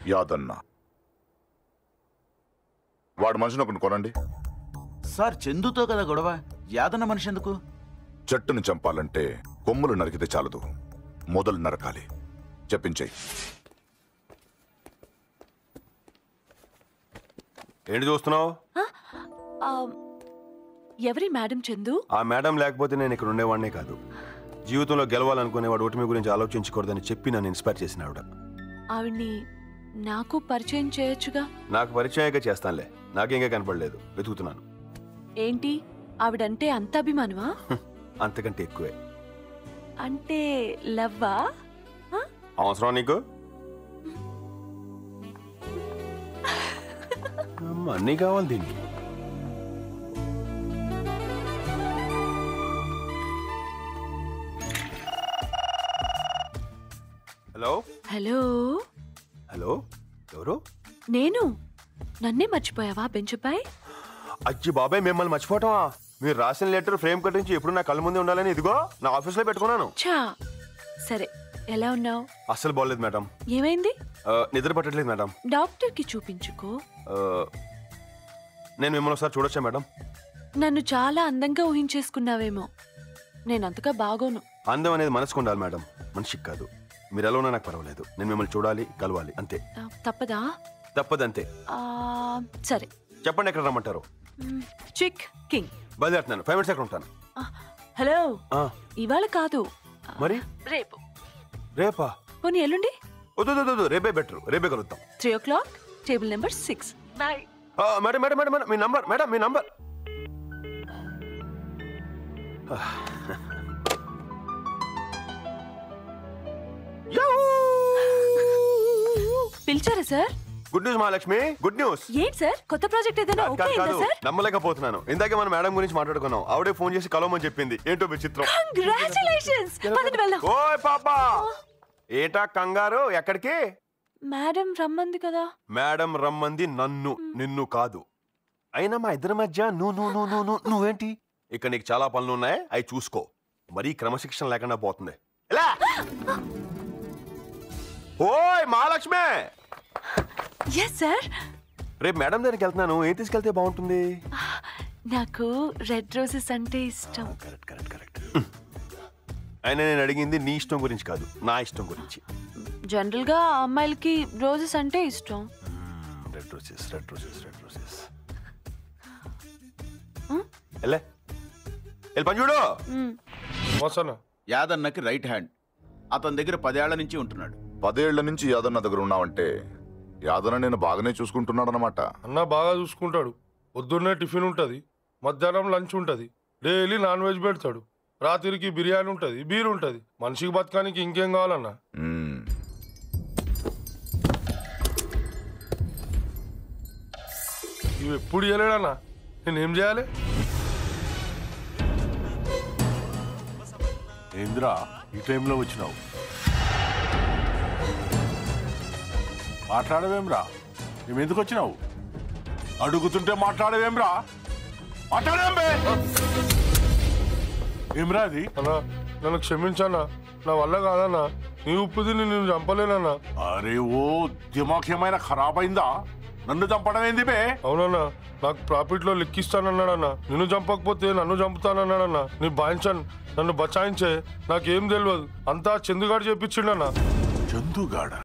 యాదన్న వాడు మనిషిని ఒకటి కొనండి సార్ చందుతో కదా గొడవ యాదన్న మనిషి ఎందుకు చెట్టుని చంపాలంటే కొమ్ములు నరికితే చాలదు మొదలు నరకాలి చెప్పించేయి ఏంటి చూస్తున్నావు ఆ, ఎవరి మేడం చందు ఆ మేడం లేకపోతే నేను ఇక్కడ ఉండేవాడినే కాదు జీవితంలో గెలవాలనుకునేవాడు ఓటమి గురించి ఆలోచించకూడదని చెప్పి నన్ను ఇన్స్పైర్ చేసిన ఆవిడ ఆవిడ్ని నాకు పరిచయం చేయొచ్చుగా నాకు పరిచయంగా చేస్తానులే నాకేంగా కనపడలేదు వెతుకుతున్నాను ఏంటి ఆవిడంటే అంత అభిమానమా హ్మ్, అంతకంటే ఎక్కువే అంటే లవ్వా ఆ? అవసరం నీకు అమ్మ, అన్నీ కావాలి దీన్ని హలో హలో హలో ఎవరు నేను నన్నే మర్చిపోయావా బెంచ్పై అచ్చి బాబాయ్ మిమ్మల్ని మర్చిపోవటమా మీరు రాసిన లెటర్ ఫ్రేమ్ కట్టించి ఎప్పుడు నా కళ్ళ ముందే ఉండాలని ఇదిగో నా ఆఫీస్లో పెట్టుకున్నాను ఛా సరే ఎలా ఉన్నావు అస్సలు బాగోలేదు మేడం ఏమైంది ఆ, నిద్ర పట్టట్లేదు మేడం డాక్టర్కి చూపించుకో ఆ, నేను మిమ్మల్ని ఒకసారి చూడొచ్చా మేడం నన్ను చాలా అందంగా ఊహించేసుకున్నావేమో నేనంతగా బాగోను అందం అనేది మనసుకు ఉండాలి మేడం మనిషికి కాదు మీరు ఎలా ఉన్నా నాకు పర్వాలేదు నేను మిమ్మల్ని చూడాలి కలవాలి అంతే ఆ, తప్పదా తప్పదంతే ఆ, సరే చెప్పండి ఎక్కడ రమ్మంటారు మ్, చిక్ కింగ్ బయలుదేరుతున్నాను ఫైవ్ మినిట్స్ ఎక్కడ ఉంటాను ఆ, హలో ఆ, ఇవాళ కాదు ఆ, మరి రేపు రేపా పోనీ ఎల్లుండి వద్దు వద్దు, వద్దు రేపే బెటర్ రేపే కలుద్దాం three o'clock table number six bye ఆ, మేడం మేడం మేడం మేడం మీ నంబర్ మేడం మీ నంబర్ పిలిచారా sir good news Mahalakshmi good news ఏంటి సార్ కొత్త ప్రాజెక్ట్ ఏదైనా కాదు, ఓకే కాదు, అయిందా కాదు సార్ నమ్మలేకపోతున్నాను ఇందాకే మన మేడం గురించి మాట్లాడుకున్నాం ఆవిడే ఫోన్ చేసి కలవమని చెప్పింది ఏంటో విచిత్రం కంగ్రాచులేషన్స్ పదండి వెళ్దాం ఓయ్ పాపా ఏటా కంగారు ఎక్కడికి మేడం రమ్మంది కదా మేడం రమ్మంది నన్ను నిన్ను కాదు అయినా మా ఇద్దరి మధ్య నువ్వు నువ్వు నువ్వు నువ్వు నువ్వు నువ్వేంటి ఇక నీకు చాలా పనులు ఉన్నాయి అవి చూసుకో మరీ క్రమశిక్షణ లేకుండా పోతుంది ఎలా ఓయ్ మహాలక్ష్మి ఎస్ సార్ రేపు మేడం దగ్గరికి వెళ్తున్నాను ఏం తీసుకెళ్తే బాగుంటుంది నాకు రెడ్ రోజెస్ అంటే ఇష్టం కరెక్ట్ కరెక్ట్ కరెక్ట్ అయినా నేను అడిగింది నీ ఇష్టం గురించి కాదు నా ఇష్టం గురించి జనరల్ గా అమ్మాయిలకి రోజెస్ అంటే ఇష్టం red roses red roses red roses Hmm? వెళ్ళే వెళ్ళి పని చూడు మ్, వస్తాను యాదన్నకి రైట్ హ్యాండ్ అతని దగ్గర పదేళ్ల నుంచి ఉంటున్నాడు పదేళ్ల నుంచి యాదన్న దగ్గర ఉన్నావంటే యాదన్న నేను బాగానే చూసుకుంటున్నాడనమాట అన్న బాగా చూసుకుంటాడు పొద్దున్నే టిఫిన్ ఉంటుంది మధ్యాహ్నం లంచ్ ఉంటుంది డైలీ నాన్ వెజ్ పెడతాడు రాత్రికి బిర్యానీ ఉంటుంది బీర్ ఉంటుంది మనిషికి బతకానికి ఇంకేం కావాలన్నా మ్మ్. ఇవి ఎప్పుడు చేయలేడన్నా నేనేం చేయాలి ఏంద్రా ఈ టైంలో వచ్చినావు మాట్లాడవేమ్రా మేము ఎందుకు వచ్చినావు అడుగుతుంటే మాట్లాడవేమ్రా మాట్లాడవేం బే ఏమ్రా అది అన్నా నన్ను క్షమించన్నా నా వల్ల కాదన్నా నీ ఉప్పు తిని నేను చంపలేనన్నా అరే ఓ దిమాక్ ఏమైనా ఖరాబ్ అయిందా నన్ను చంపడం ఏంది బే అవునన్నా నాకు ప్రాఫిట్ లో లెక్కిస్తానన్నాడన్నా నిన్ను చంపకపోతే నన్ను చంపుతానన్నాడన్నా నీ బాయించన్ నన్ను బచాయించే నాకేం తెలియదు అంతా చందుగాడు చెప్పించిండన్నా చందుగాడ